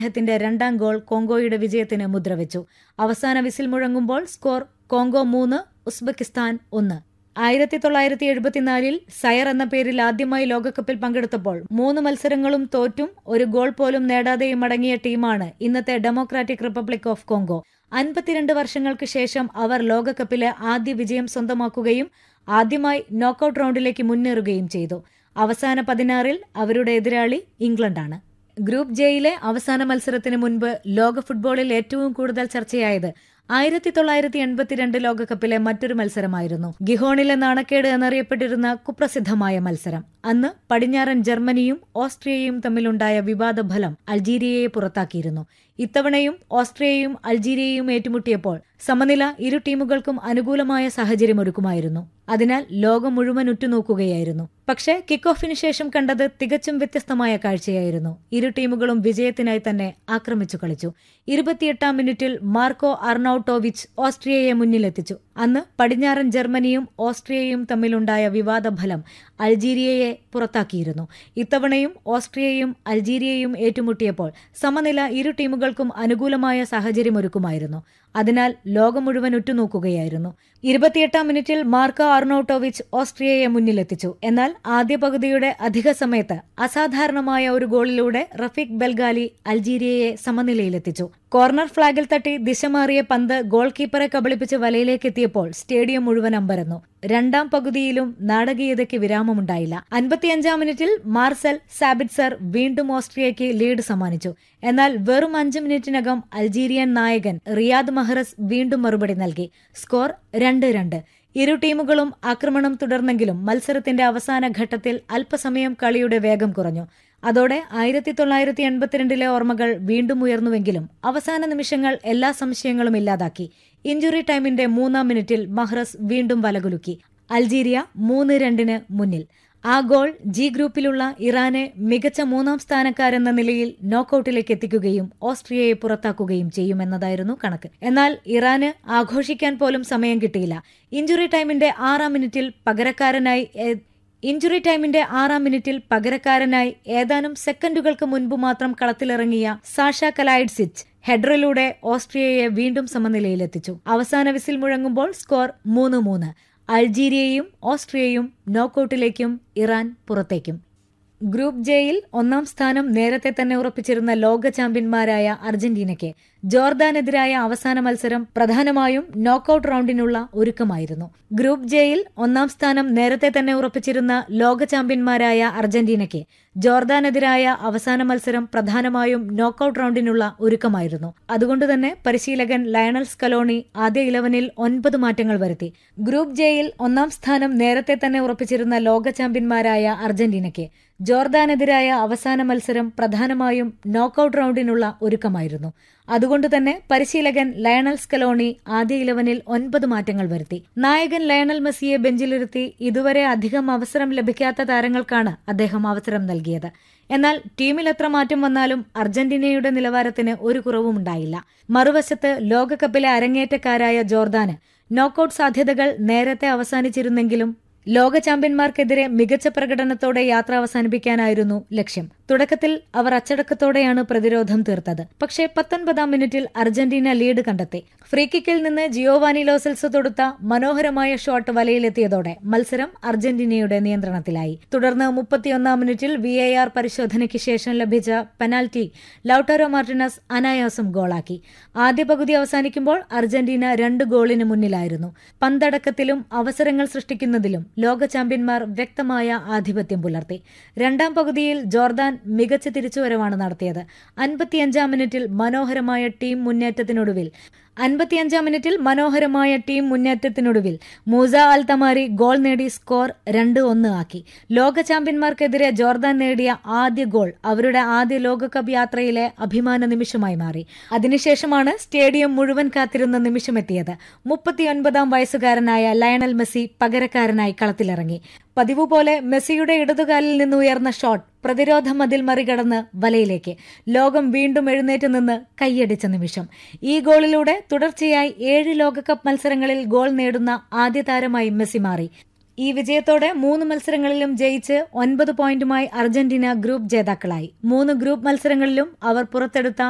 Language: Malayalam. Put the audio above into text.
അദ്ദേഹത്തിന്റെ രണ്ടാം ഗോൾ കോങ്കോയുടെ വിജയത്തിന് മുദ്രവെച്ചു അവസാന വിസിൽ മുഴങ്ങുമ്പോൾ സ്കോർ കോങ്കോ മൂന്ന് ഉസ്ബെക്കിസ്ഥാൻ ഒന്ന് ആയിരത്തി തൊള്ളായിരത്തി എഴുപത്തിനാലിൽ സയർ എന്ന പേരിൽ ആദ്യമായി ലോകകപ്പിൽ പങ്കെടുത്തപ്പോൾ മൂന്ന് മത്സരങ്ങളും തോറ്റും ഒരു ഗോൾ പോലും നേടാതെയും മടങ്ങിയ ടീമാണ് ഇന്നത്തെ ഡെമോക്രാറ്റിക് റിപ്പബ്ലിക് ഓഫ് കോങ്കോ അൻപത്തിരണ്ട് വർഷങ്ങൾക്ക് ശേഷം അവർ ലോകകപ്പിലെ ആദ്യ വിജയം സ്വന്തമാക്കുകയും ആദ്യമായി നോക്കൌട്ട് റൗണ്ടിലേക്ക് മുന്നേറുകയും ചെയ്തു അവസാന പതിനാറിൽ അവരുടെ എതിരാളി ഇംഗ്ലണ്ടാണ് ഗ്രൂപ്പ് ജെയിലെ അവസാന മത്സരത്തിന് മുൻപ് ലോക ഫുട്ബോളിൽ ഏറ്റവും കൂടുതൽ ചർച്ചയായത് ആയിരത്തി തൊള്ളായിരത്തി എൺപത്തിരണ്ട് ലോകകപ്പിലെ മറ്റൊരു മത്സരമായിരുന്നു ഗിഹോണിലെ നാണക്കേട് എന്നറിയപ്പെട്ടിരുന്ന കുപ്രസിദ്ധമായ മത്സരം അന്ന് പടിഞ്ഞാറൻ ജർമ്മനിയും ഓസ്ട്രിയയും തമ്മിലുണ്ടായ വിവാദ ഫലം അൾജീരിയയെ പുറത്താക്കിയിരുന്നു ഇത്തവണയും ഓസ്ട്രിയയും അൾജീരിയയും ഏറ്റുമുട്ടിയപ്പോൾ സമനില ഇരു ടീമുകൾക്കും അനുകൂലമായ സാഹചര്യമൊരുക്കുമായിരുന്നു അതിനാൽ ലോകം മുഴുവൻ ഉറ്റുനോക്കുകയായിരുന്നു പക്ഷേ കിക്ക് ഓഫിന് ശേഷം കണ്ടത് തികച്ചും വ്യത്യസ്തമായ കാഴ്ചയായിരുന്നു ഇരു ടീമുകളും വിജയത്തിനായി തന്നെ ആക്രമിച്ചു കളിച്ചു ഇരുപത്തിയെട്ടാം മിനിറ്റിൽ മാർക്കോ അർണൌട്ടോവിച്ച് ഓസ്ട്രിയയെ മുന്നിലെത്തിച്ചു അന്ന് പടിഞ്ഞാറൻ ജർമ്മനിയും ഓസ്ട്രിയയും തമ്മിലുണ്ടായ വിവാദ ഫലം അൾജീരിയയെ പുറത്താക്കിയിരുന്നു ഇത്തവണയും ഓസ്ട്രിയയും അൾജീരിയയും ഏറ്റുമുട്ടിയപ്പോൾ സമനില ഇരു ടീമുകൾക്കും അനുകൂലമായ സാഹചര്യമൊരുക്കുമായിരുന്നു അതിനാൽ ലോകം മുഴുവൻ ഉറ്റുനോക്കുകയായിരുന്നു ഇരുപത്തിയെട്ടാം മിനിറ്റിൽ മാർക്കോ അർണൌട്ടോവിച്ച് ഓസ്ട്രിയയെ മുന്നിലെത്തിച്ചു എന്നാൽ ആദ്യ പകുതിയുടെ അധിക സമയത്ത് അസാധാരണമായ ഒരു ഗോളിലൂടെ റഫീഖ് ബെൽഗാലി അൾജീരിയയെ സമനിലയിലെത്തിച്ചു കോർണർ ഫ്ളാഗിൽ തട്ടി ദിശ മാറിയ പന്ത് ഗോൾ കീപ്പറെ കബളിപ്പിച്ച് വലയിലേക്ക് എത്തിയപ്പോൾ സ്റ്റേഡിയം മുഴുവൻ അമ്പരന്നു രണ്ടാം പകുതിയിലും നാടകീയതയ്ക്ക് വിരാമമുണ്ടായില്ല അൻപത്തിയഞ്ചാം മിനിറ്റിൽ മാർസൽ സാബിറ്റ്സർ വീണ്ടും ഓസ്ട്രിയയ്ക്ക് ലീഡ് സമ്മാനിച്ചു എന്നാൽ വെറും അഞ്ച് മിനിറ്റിനകം അൾജീരിയൻ നായകൻ റിയാദ് മഹ്റസ് വീണ്ടും മറുപടി നൽകി സ്കോർ രണ്ട് രണ്ട് ഇരു ടീമുകളും ആക്രമണം തുടർന്നെങ്കിലും മത്സരത്തിന്റെ അവസാന ഘട്ടത്തിൽ അല്പസമയം കളിയുടെ വേഗം കുറഞ്ഞു അതോടെ ആയിരത്തി തൊള്ളായിരത്തി എൺപത്തിരണ്ടിലെ ഓർമ്മകൾ വീണ്ടും ഉയർന്നുവെങ്കിലും അവസാന നിമിഷങ്ങൾ എല്ലാ സംശയങ്ങളും ഇല്ലാതാക്കി ഇഞ്ചുറി ടൈമിന്റെ മൂന്നാം മിനിറ്റിൽ മഹ്റസ് വീണ്ടും വലകുലുക്കി അൾജീരിയ മൂന്ന് രണ്ടിന് മുന്നിൽ ആ ഗോൾ ജി ഗ്രൂപ്പിലുള്ള ഇറാനെ മികച്ച മൂന്നാം സ്ഥാനക്കാരെന്ന നിലയിൽ നോക്കൌട്ടിലേക്ക് എത്തിക്കുകയും ഓസ്ട്രിയയെ പുറത്താക്കുകയും ചെയ്യുമെന്നതായിരുന്നു കണക്ക് എന്നാൽ ഇറാന് ആഘോഷിക്കാൻ പോലും സമയം കിട്ടിയില്ല ഇഞ്ചുറി ടൈമിന്റെ ആറാം മിനിറ്റിൽ പകരക്കാരനായി ഇഞ്ചുറി ടൈമിന്റെ ആറാം മിനിറ്റിൽ പകരക്കാരനായി ഏതാനും സെക്കൻഡുകൾക്ക് മുൻപ് മാത്രം കളത്തിലിറങ്ങിയ സാഷ കലായിഡ്സിച്ച് ഹെഡറിലൂടെ ഓസ്ട്രിയയെ വീണ്ടും സമനിലയിലെത്തിച്ചു അവസാന വിസിൽ മുഴങ്ങുമ്പോൾ സ്കോർ മൂന്ന് മൂന്ന് അൾജീരിയയും ഓസ്ട്രിയയും നോക്കൌട്ടിലേക്കും ഇറാൻ പുറത്തേക്കും ഗ്രൂപ്പ് ജെയിൽ ഒന്നാം സ്ഥാനം നേരത്തെ തന്നെ ഉറപ്പിച്ചിരുന്ന ലോക ചാമ്പ്യന്മാരായ അർജന്റീനയ്ക്ക് ജോർദാനെതിരായ അവസാന മത്സരം പ്രധാനമായും നോക്കൌട്ട് റൗണ്ടിനുള്ള ഒരുക്കമായിരുന്നു ഗ്രൂപ്പ് ജെയിൽ ഒന്നാം സ്ഥാനം നേരത്തെ തന്നെ ഉറപ്പിച്ചിരുന്ന ലോക ചാമ്പ്യന്മാരായ അർജന്റീനയ്ക്ക് ജോർദാനെതിരായ അവസാന മത്സരം പ്രധാനമായും നോക്കൌട്ട് റൗണ്ടിനുള്ള ഒരുക്കമായിരുന്നു അതുകൊണ്ടുതന്നെ പരിശീലകൻ ലയണൽ സ്കലോണി ആദ്യ ഇലവനിൽ ഒൻപത് മാറ്റങ്ങൾ വരുത്തി ഗ്രൂപ്പ് ജെയിൽ ഒന്നാം സ്ഥാനം നേരത്തെ തന്നെ ഉറപ്പിച്ചിരുന്ന ലോക ചാമ്പ്യന്മാരായ അർജന്റീനയ്ക്ക് ജോർദാനെതിരായ അവസാന മത്സരം പ്രധാനമായും നോക്കൌട്ട് റൗണ്ടിനുള്ള ഒരുക്കമായിരുന്നു അതുകൊണ്ട് തന്നെ പരിശീലകൻ ലയണൽ സ്കലോണി ആദ്യ ഇലവനിൽ ഒൻപത് മാറ്റങ്ങൾ വരുത്തി നായകൻ ലയണൽ മെസ്സിയെ ബെഞ്ചിലിരുത്തി ഇതുവരെ അധികം അവസരം ലഭിക്കാത്ത താരങ്ങൾക്കാണ് അദ്ദേഹം അവസരം നൽകിയത് എന്നാൽ ടീമിൽ എത്ര മാറ്റം വന്നാലും അർജന്റീനയുടെ നിലവാരത്തിന് ഒരു കുറവുമുണ്ടായില്ല മറുവശത്ത് ലോകകപ്പിലെ അരങ്ങേറ്റക്കാരായ ജോർദാന് നോക്കൌട്ട് സാധ്യതകൾ നേരത്തെ അവസാനിച്ചിരുന്നെങ്കിലും ലോക ചാമ്പ്യന്മാർക്കെതിരെ മികച്ച പ്രകടനത്തോടെ യാത്ര അവസാനിപ്പിക്കാനായിരുന്നു ലക്ഷ്യം തുടക്കത്തിൽ അവർ അച്ചടക്കത്തോടെയാണ് പ്രതിരോധം തീർത്തത് പക്ഷേ പത്തൊൻപതാം മിനിറ്റിൽ അർജന്റീന ലീഡ് കണ്ടെത്തി ഫ്രീ കിക്കിൽ നിന്ന് ജിയോവാനി ലോസൽസ് തൊടുത്ത മനോഹരമായ ഷോട്ട് വലയിലെത്തിയതോടെ മത്സരം അർജന്റീനയുടെ നിയന്ത്രണത്തിലായി തുടർന്ന് മുപ്പത്തിയൊന്നാം മിനിറ്റിൽ വി എ ആർ പരിശോധനയ്ക്ക് ശേഷം ലഭിച്ച പെനാൽറ്റി ലൌട്ടാരോ മാർട്ടിനസ് അനായാസം ഗോളാക്കി ആദ്യ പകുതി അവസാനിക്കുമ്പോൾ അർജന്റീന രണ്ട് ഗോളിന് മുന്നിലായിരുന്നു പന്തടക്കത്തിലും അവസരങ്ങൾ സൃഷ്ടിക്കുന്നതിലും ലോക ചാമ്പ്യന്മാർ വ്യക്തമായ ആധിപത്യം പുലർത്തി രണ്ടാം പകുതിയിൽ ജോർദാൻ മികച്ച തിരിച്ചുവരവാണ് നടത്തിയത് അൻപത്തിയഞ്ചാം മിനിറ്റിൽ മനോഹരമായ ടീം മുന്നേറ്റത്തിനൊടുവിൽ അൻപത്തിയഞ്ചാം മിനിറ്റിൽ മനോഹരമായ ടീം മുന്നേറ്റത്തിനൊടുവിൽ മൂസ അൽ തമാരി ഗോൾ നേടി സ്കോർ രണ്ട് ഒന്ന് ആക്കി ലോക ചാമ്പ്യന്മാർക്കെതിരെ ജോർദാൻ നേടിയ ആദ്യ ഗോൾ അവരുടെ ആദ്യ ലോകകപ്പ് യാത്രയിലെ അഭിമാന നിമിഷമായി മാറി അതിനുശേഷമാണ് സ്റ്റേഡിയം മുഴുവൻ കാത്തിരുന്ന നിമിഷമെത്തിയത് മുപ്പത്തിയൊൻപതാം വയസ്സുകാരനായ ലയണൽ മെസ്സി പകരക്കാരനായി കളത്തിലിറങ്ങി പതിവ് പോലെ മെസ്സിയുടെ ഇടതുകാലിൽ നിന്ന് ഉയർന്ന ഷോട്ട് പ്രതിരോധ മതിൽ മറികടന്ന് വലയിലേക്ക് ലോകം വീണ്ടും എഴുന്നേറ്റ് നിന്ന് കൈയടിച്ച നിമിഷം ഈ ഗോളിലൂടെ തുടർച്ചയായി ഏഴ് ലോകകപ്പ് മത്സരങ്ങളിൽ ഗോൾ നേടുന്ന ആദ്യ താരമായി മെസ്സി മാറി ഈ വിജയത്തോടെ മൂന്ന് മത്സരങ്ങളിലും ജയിച്ച് ഒൻപത് പോയിന്റുമായി അർജന്റീന ഗ്രൂപ്പ് ജേതാക്കളായി മൂന്ന് ഗ്രൂപ്പ് മത്സരങ്ങളിലും അവർ പുറത്തെടുത്ത